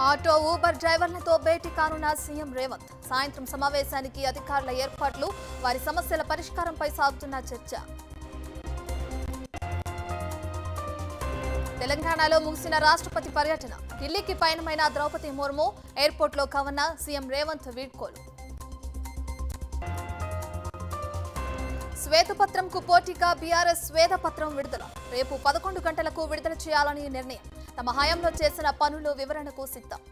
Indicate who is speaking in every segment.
Speaker 1: auto Uber డ్రైవర్లతో భేటీ కానున్న CM Revanth సాయంత్రం సమావేశానికి అధికారుల ఏర్పాట్లు వారి సమస్యల పరిష్కారంపై సాగుతున్న చర్చ తెలంగాణలో ముగిసిన రాష్ట్రపతి పర్యటన ఢిల్లీకి పయనమైన ద్రౌపది ముర్ము ఎయిర్పోర్ట్లో కవన్న సీఎం రేవంత్ వీడ్కోలు శ్వేతపత్రంకు పోటీగా బీఆర్ఎస్ శ్వేతపత్రం విడుదల రేపు పదకొండు గంటలకు విడుదల చేయాలని నిర్ణయం తమ హయాంలో చేసిన పనులు వివరణకు సిద్ధం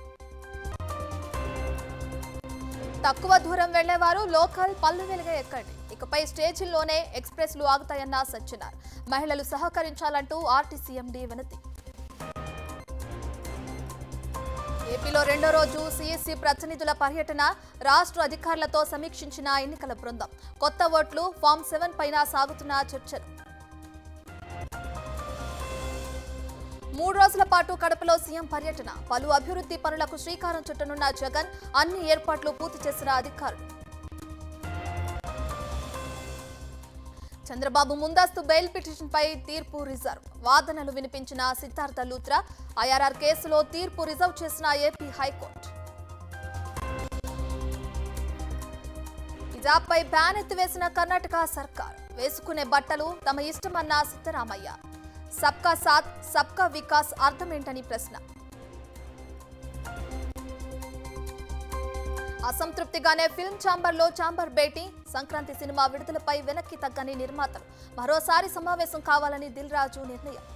Speaker 1: తక్కువ దూరం వెళ్లేవారు లోకల్ పళ్ళు వెలుగా ఎక్కండి ఇకపై స్టేజీల్లోనే ఎక్స్ప్రెస్లు ఆగుతాయన్న సజ్జనార్ మహిళలు సహకరించాలంటూ ఆర్టీసీ ఎండీ వినతి ఏపీలో రెండో రోజు సీఎస్సీ ప్రతినిధుల పర్యటన రాష్ట్ర అధికారులతో సమీక్షించిన ఎన్నికల బృందం కొత్త ఓట్లు ఫామ్ సెవెన్ పైన సాగుతున్న చర్చలు మూడు రోజుల పాటు కడపలో సీఎం పర్యటన పలు అభివృద్ధి పనులకు శ్రీకారం చుట్టనున్న జగన్ అన్ని ఏర్పాట్లు పూర్తి చేసిన అధికారులు చంద్రబాబు ముందస్తు బెయిల్ పిటిషన్పై తీర్పు రిజర్వ్ వాదనలు వినిపించిన సిద్ధార్థ లూత్రా ఐఆర్ఆర్ కేసులో తీర్పు రిజర్వ్ చేసిన ఏపీ హైకోర్టు హిజాబ్పై బ్యాన్ ఎత్తివేసిన కర్ణాటక సర్కార్ వేసుకునే బట్టలు తమ ఇష్టమన్న సిద్ధరామయ్య సబ్కా సాత్ సబ్కా వికాస్ అర్థమేంటని ప్రశ్న అసంతృప్తిగానే ఫిల్మ్ ఛాంబర్లో ఛాంబర్ భేటీ సంక్రాంతి సినిమా విడుదలపై వెనక్కి తగ్గని నిర్మాతలు మరోసారి సమావేశం కావాలని దిల్ రాజు నిర్ణయం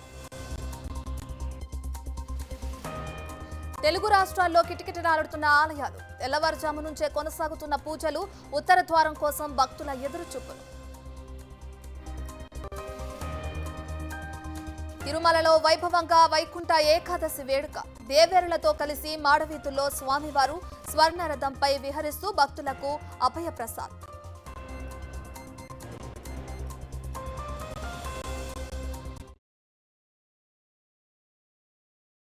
Speaker 1: తెలుగు రాష్ట్రాల్లో కిటకిటలాడుతున్న ఆలయాలు తెల్లవారుజాము నుంచే కొనసాగుతున్న పూజలు ఉత్తర ద్వారం కోసం భక్తుల ఎదురుచూపులు తిరుమలలో వైభవంగా వైకుంఠ ఏకాదశి వేడుక దేవేరులతో కలిసి మాడవీధుల్లో స్వామివారు స్వర్ణరథంపై విహరిస్తూ భక్తులకు అభయప్రసాద్